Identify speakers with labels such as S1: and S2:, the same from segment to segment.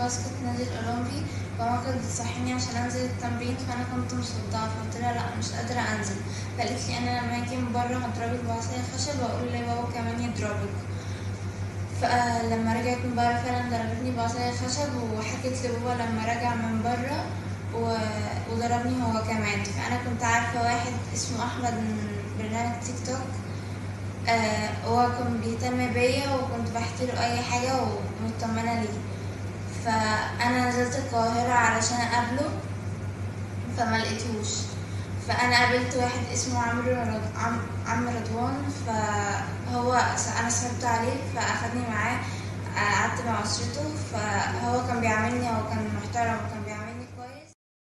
S1: خلاص كنت نادي الأولمبي فماما كانت بتصحيني عشان أنزل التمرين فأنا كنت مصدعة فقلت لها لأ مش قادرة أنزل فقالت لي أنا لما أجي من برا هضربك بعصاية خشب وأقول لبابا كمان يضربك فلما رجعت من برا فعلا ضربتني بعصاية خشب وحكت لبابا لما رجع من برا و- وضربني هو كمان فأنا كنت عارفة واحد اسمه أحمد من برنامج تيك توك آه، هو كان بيهتم بيا وكنت بحكي له اي حاجه ومطمنه ليه فانا نزلت القاهره علشان اقابله فما لقيتهوش فانا قابلت واحد اسمه عمرو رض- عم عم رضوان فهو س- انا صعبت عليه فاخدني معاه قعدت مع اسرته فهو كان بيعاملني هو كان محترم وكان بيعاملني كويس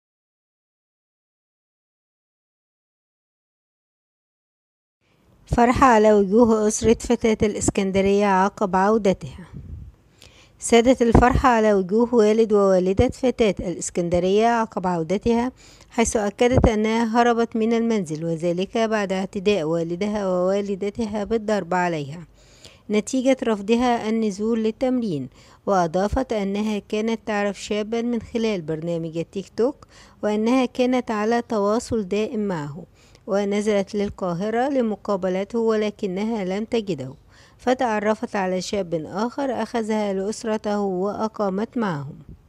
S2: فرحة على وجوه أسرة فتاة الإسكندرية عقب عودتها سادت الفرحة على وجوه والد ووالدة فتاة الإسكندرية عقب عودتها حيث أكدت أنها هربت من المنزل وذلك بعد اعتداء والدها ووالدتها بالضرب عليها نتيجة رفضها النزول للتمرين وأضافت أنها كانت تعرف شابا من خلال برنامج التيك توك وأنها كانت على تواصل دائم معه ونزلت للقاهرة لمقابلته ولكنها لم تجده فتعرفت على شاب آخر أخذها لأسرته وأقامت معهم